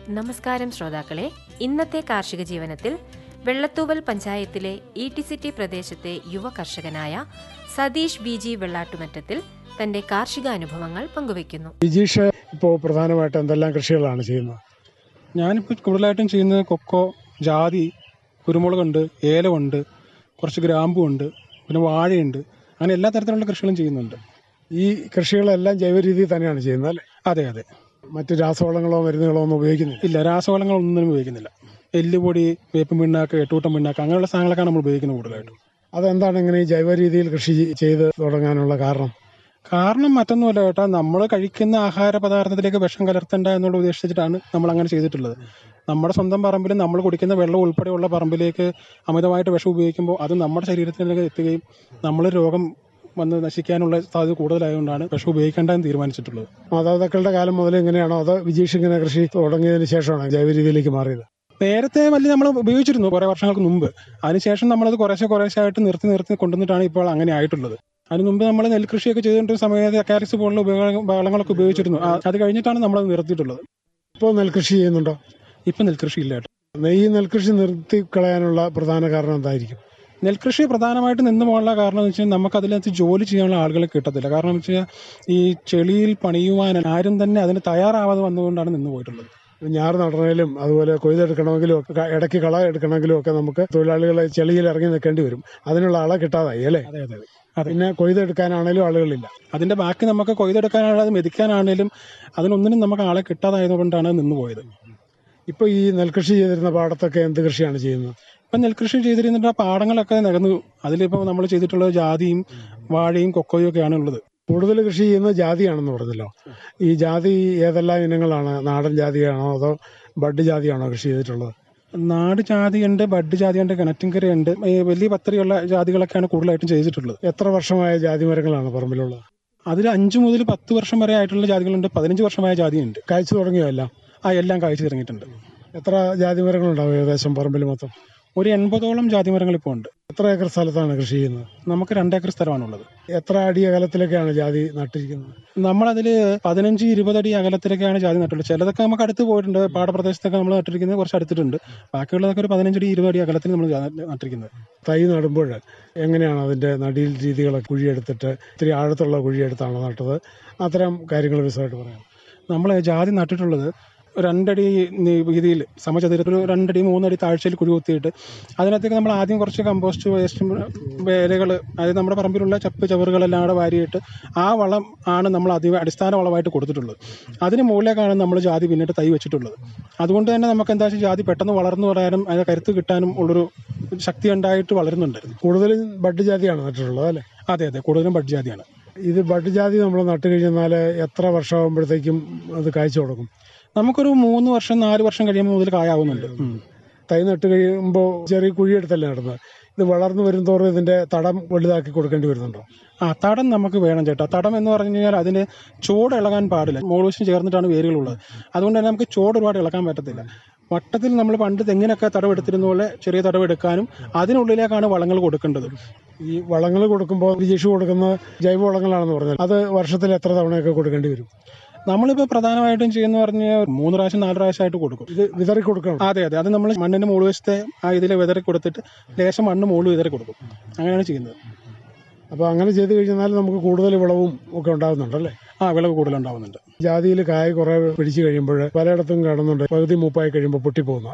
നമസ്കാരം ശ്രോതാക്കളെ ഇന്നത്തെ കാർഷിക ജീവനത്തിൽ വെള്ളത്തൂവൽ പഞ്ചായത്തിലെ ഇ ടി സിറ്റി പ്രദേശത്തെ യുവ കർഷകനായ സതീഷ് ബി ജി വെള്ളാട്ടുമറ്റത്തിൽ തന്റെ കാർഷിക അനുഭവങ്ങൾ പങ്കുവയ്ക്കുന്നു ബിജീഷ് ഇപ്പോൾ പ്രധാനമായിട്ട് എന്തെല്ലാം കൃഷികളാണ് ചെയ്യുന്നത് ഞാനിപ്പോൾ കൂടുതലായിട്ടും ചെയ്യുന്നത് കൊക്കോ ജാതി കുരുമുളകുണ്ട് ഏലമുണ്ട് കുറച്ച് ഗ്രാമ്പുണ്ട് പിന്നെ വാഴയുണ്ട് അങ്ങനെ എല്ലാ തരത്തിലുള്ള കൃഷികളും ചെയ്യുന്നുണ്ട് ഈ കൃഷികളെല്ലാം ജൈവ രീതിയിൽ തന്നെയാണ് ചെയ്യുന്നത് അല്ലേ അതെ അതെ മറ്റ് രാസവളങ്ങളോ മരുന്നുകളോ ഒന്നും ഉപയോഗിക്കുന്നില്ല ഇല്ല രാസവളങ്ങളൊന്നും ഉപയോഗിക്കുന്നില്ല എല്ലുപൊടി വേപ്പും പിണ്ണാക്ക് എട്ടൂട്ടം പിണ്ണാക്ക് അങ്ങനെയുള്ള സാധനങ്ങളൊക്കെയാണ് നമ്മൾ ഉപയോഗിക്കുന്നത് കൂടുതലായിട്ടും അതെന്താണ് ഇങ്ങനെ ഈ ജൈവ രീതിയിൽ കൃഷി ചെയ്ത് തുടങ്ങാനുള്ള കാരണം കാരണം മറ്റൊന്നുമല്ല കേട്ടോ നമ്മൾ കഴിക്കുന്ന ആഹാര പദാർത്ഥത്തിലേക്ക് വിഷം കലർത്തണ്ട എന്നുള്ള ഉദ്ദേശിച്ചിട്ടാണ് നമ്മൾ അങ്ങനെ ചെയ്തിട്ടുള്ളത് നമ്മുടെ സ്വന്തം പറമ്പിൽ നമ്മൾ കുടിക്കുന്ന വെള്ളം ഉൾപ്പെടെയുള്ള പറമ്പിലേക്ക് അമിതമായിട്ട് വിഷം ഉപയോഗിക്കുമ്പോൾ അത് നമ്മുടെ ശരീരത്തിലേക്ക് എത്തുകയും നമ്മൾ രോഗം വന്ന് നശിക്കാനുള്ള സാധ്യത കൂടുതലായതുകൊണ്ടാണ് വിഷം ഉപയോഗിക്കേണ്ടെന്ന് തീരുമാനിച്ചിട്ടുള്ളത് മാതാപിതാക്കളുടെ കാലം മുതൽ ഇങ്ങനെയാണോ അതോ വിജീഷ് ഇങ്ങനെ കൃഷി തുടങ്ങിയതിന് ശേഷമാണോ ജൈവ രീതിയിലേക്ക് മാറിയത് നേരത്തെ വലിയ നമ്മൾ ഉപയോഗിച്ചിരുന്നു കുറേ വർഷങ്ങൾക്ക് മുമ്പ് അതിനുശേഷം നമ്മളത് കുറേശ്ശെ കുറേശ്ശെ ആയിട്ട് നിർത്തി നിർത്തി കൊണ്ടുവന്നിട്ടാണ് ഇപ്പോൾ അങ്ങനെ ആയിട്ടുള്ളത് അതിന് മുമ്പ് നമ്മൾ നെൽകൃഷിയൊക്കെ ചെയ്തുകൊണ്ടിരുന്ന സമയത്ത് അക്കാരിസ് പോലുള്ള ഉപയോഗ വളങ്ങളൊക്കെ ഉപയോഗിച്ചിരുന്നു ആ- അത് കഴിഞ്ഞിട്ടാണ് നമ്മളത് നിർത്തിയിട്ടുള്ളത് ഇപ്പോൾ നെൽകൃഷി ചെയ്യുന്നുണ്ടോ ഇപ്പം നെൽകൃഷി ഇല്ല കേട്ടോ ഈ നെൽകൃഷി നിർത്തി കളയാനുള്ള പ്രധാന കാരണം എന്തായിരിക്കും നെൽകൃഷി പ്രധാനമായിട്ട് നിന്ന് പോകാനുള്ള കാരണം എന്ന് വെച്ചാൽ നമുക്ക് അതിനകത്ത് ജോലി ചെയ്യാനുള്ള ആളുകളെ കിട്ടത്തില്ല കാരണം എന്ന് വെച്ചാൽ ഈ ചെളിയിൽ പണിയുവാൻ ആരും തന്നെ അതിന് തയ്യാറാവാതെ വന്നുകൊണ്ടാണ് നിന്ന് പോയിട്ടുള്ളത് ഞാറ് നടണേലും അതുപോലെ കൊയ്തെടുക്കണമെങ്കിലും ഒക്കെ ക- ഇടയ്ക്ക് കള എടുക്കണമെങ്കിലും ഒക്കെ നമുക്ക് തൊഴിലാളികളെ ചെളിയിൽ ഇറങ്ങി നിൽക്കേണ്ടി വരും അതിനുള്ള ആളെ കിട്ടാതായി അല്ലേ അതെ അതെ അതെ പിന്നെ കൊയ്തെടുക്കാനാണേലും ആളുകളില്ല അതിന്റെ ബാക്കി നമുക്ക് കൊയ്തെടുക്കാനാണെങ്കിലും അത് മെതിക്കാനാണേലും അതിനൊന്നിനും നമുക്ക് ആളെ കിട്ടാതായതുകൊണ്ടാണ് നിന്ന് പോയത് ഇപ്പൊ ഈ നെൽകൃഷി ചെയ്തിരുന്ന പാടത്തൊക്കെ എന്ത് കൃഷിയാണ് ചെയ്യുന്നത് ഇപ്പം നെൽകൃഷി ചെയ്തിരുന്നിട്ട് ആ പാടങ്ങളൊക്കെ നികന്നു അതിലിപ്പോൾ നമ്മൾ ചെയ്തിട്ടുള്ളത് ജാതിയും വാഴയും കൊക്കോയും ഒക്കെയാണ് ഉള്ളത് കൂടുതൽ കൃഷി ചെയ്യുന്നത് ജാതിയാണെന്ന് പറഞ്ഞല്ലോ ഈ ജാതി ഏതെല്ലാം ഇനങ്ങളാണ് നാടൻ ജാതിയാണോ അതോ ബഡ് ജാതിയാണോ കൃഷി ചെയ്തിട്ടുള്ളത് നാട് ജാതിയുണ്ട് ബഡ് ജാതിയുണ്ട് കിണറ്റിൻകരയുണ്ട് ഈ വലിയ പത്രിയുള്ള ജാതികളൊക്കെയാണ് കൂടുതലായിട്ടും ചെയ്തിട്ടുള്ളത് എത്ര വർഷമായ ജാതി മരങ്ങളാണ് പറമ്പിലുള്ളത് അതിൽ അഞ്ചു മുതൽ പത്ത് വർഷം വരെ ആയിട്ടുള്ള ജാതികളുണ്ട് പതിനഞ്ച് വർഷമായ ജാതിയുണ്ട് കായ്ച്ചു തുടങ്ങിയോ എല്ലാം ആ എല്ലാം കായ്ച്ചു തുടങ്ങിയിട്ടുണ്ട് എത്ര ജാതി മരങ്ങളുണ്ടാവും ഏകദേശം പറമ്പിൽ മൊത്തം ഒരു എൺപതോളം ജാതി മരങ്ങൾ ഇപ്പോൾ ഉണ്ട് എത്ര ഏക്കർ സ്ഥലത്താണ് കൃഷി ചെയ്യുന്നത് നമുക്ക് രണ്ടേക്കർ സ്ഥലമാണുള്ളത് എത്ര അടി അകലത്തിലൊക്കെയാണ് ജാതി നട്ടിരിക്കുന്നത് നമ്മളതിൽ പതിനഞ്ച് ഇരുപത് അടി അകലത്തിലൊക്കെയാണ് ജാതി നട്ടുള്ളത് ചിലതൊക്കെ നമുക്ക് അടുത്ത് പോയിട്ടുണ്ട് പാടപ്രദേശത്തൊക്കെ നമ്മൾ നട്ടിരിക്കുന്നത് കുറച്ച് അടുത്തിട്ടുണ്ട് ബാക്കിയുള്ളതൊക്കെ ഒരു പതിനഞ്ചടി ഇരുപത് അടി അകലത്തിൽ നമ്മൾ ജാതി നട്ടിരിക്കുന്നത് തൈ നടുമ്പോൾ എങ്ങനെയാണ് അതിന്റെ നടിയിൽ രീതികളൊക്കെ കുഴിയെടുത്തിട്ട് ഇത്തിരി ആഴത്തുള്ള കുഴിയെടുത്താണ് നട്ടത് അത്തരം കാര്യങ്ങൾ വിശദമായിട്ട് പറയാം നമ്മൾ ജാതി നട്ടിട്ടുള്ളത് രണ്ടടി നീ- വീതിയിൽ സമചതുരത്തിൽ ഒരു രണ്ടടി മൂന്നടി താഴ്ചയിൽ കുഴി കുത്തിയിട്ട് അതിനകത്തേക്ക് നമ്മൾ ആദ്യം കുറച്ച് കമ്പോസ്റ്റ് വേസ്റ്റും വേലകൾ അതായത് നമ്മുടെ പറമ്പിലുള്ള ചപ്പ് ചവറുകളെല്ലാം കൂടെ വാരിയിട്ട് ആ വളം ആണ് നമ്മൾ അതി അടിസ്ഥാന വളമായിട്ട് കൊടുത്തിട്ടുള്ളത് അതിന് മുകളിലേക്കാണ് നമ്മൾ ജാതി പിന്നിട്ട് തൈ വെച്ചിട്ടുള്ളത് അതുകൊണ്ട് തന്നെ നമുക്ക് എന്താ വെച്ചാൽ ജാതി പെട്ടെന്ന് വളർന്നു വരാനും അതിന് കരുത്ത് കിട്ടാനും ഉള്ളൊരു ശക്തി ഉണ്ടായിട്ട് വളരുന്നുണ്ട് കൂടുതലും ബഡ് ജാതിയാണ് നട്ടിട്ടുള്ളത് അല്ലേ അതെ അതെ കൂടുതലും ബഡ് ജാതിയാണ് ഇത് ബഡ് ജാതി നമ്മൾ നട്ട് കഴിഞ്ഞാൽ എത്ര വർഷമാകുമ്പോഴത്തേക്കും അത് കായ്ച്ചു കൊടുക്കും നമുക്കൊരു മൂന്ന് വർഷം നാല് വർഷം കഴിയുമ്പോൾ മുതൽ കായാവുന്നുണ്ട് ഉം. തൈ നട്ട് കഴിയുമ്പോൾ ചെറിയ കുഴിയെടുത്തല്ലേ നടുന്നത് ഇത് വളർന്നു വരുംതോറും ഇതിന്റെ തടം വലുതാക്കി കൊടുക്കേണ്ടി വരുന്നുണ്ടോ ആ തടം നമുക്ക് വേണം ചേട്ടാ തടം എന്ന് പറഞ്ഞു കഴിഞ്ഞാൽ അതിന് ചോട് ഇളകാൻ പാടില്ല മോളുവശം ചേർന്നിട്ടാണ് വേരുകളുള്ളത് അതുകൊണ്ട് തന്നെ നമുക്ക് ചോട് ഒരുപാട് ഇളക്കാൻ പറ്റത്തില്ല വട്ടത്തിൽ നമ്മൾ പണ്ട് തെങ്ങിനൊക്കെ തടവെടുത്തിരുന്ന പോലെ ചെറിയ തടവെടുക്കാനും അതിനുള്ളിലേക്കാണ് വളങ്ങൾ കൊടുക്കേണ്ടത് ഈ വളങ്ങൾ കൊടുക്കുമ്പോൾ വിജീഷ് കൊടുക്കുന്ന ജൈവ വളങ്ങളാണെന്ന് പറഞ്ഞാൽ അത് വർഷത്തിൽ എത്ര തവണയൊക്കെ കൊടുക്കേണ്ടി വരും നമ്മളിപ്പോൾ പ്രധാനമായിട്ടും ചെയ്യുന്ന പറഞ്ഞാൽ മൂന്ന് പ്രാവശ്യം നാല് പ്രാവശ്യമായിട്ട് കൊടുക്കും ഇത് വിതറി കൊടുക്കണം അതെ അതെ അത് നമ്മൾ മണ്ണിന്റെ മുകളുവശത്തെ ആ ഇതിൽ വിതറി കൊടുത്തിട്ട് ലേശം മണ്ണ് മുകളിൽ വിതറി കൊടുക്കും അങ്ങനെയാണ് ചെയ്യുന്നത് അപ്പോൾ അങ്ങനെ ചെയ്ത് കഴിഞ്ഞാൽ നമുക്ക് കൂടുതൽ വിളവും ഒക്കെ ഉണ്ടാകുന്നുണ്ടല്ലേ ആ വിളവ് കൂടുതലുണ്ടാവുന്നുണ്ട് ജാതിയിൽ കായ കുറെ പിടിച്ചു കഴിയുമ്പോൾ പലയിടത്തും കാണുന്നുണ്ട് പകുതി മൂപ്പായി കഴിയുമ്പോൾ പൊട്ടിപ്പോകുന്നു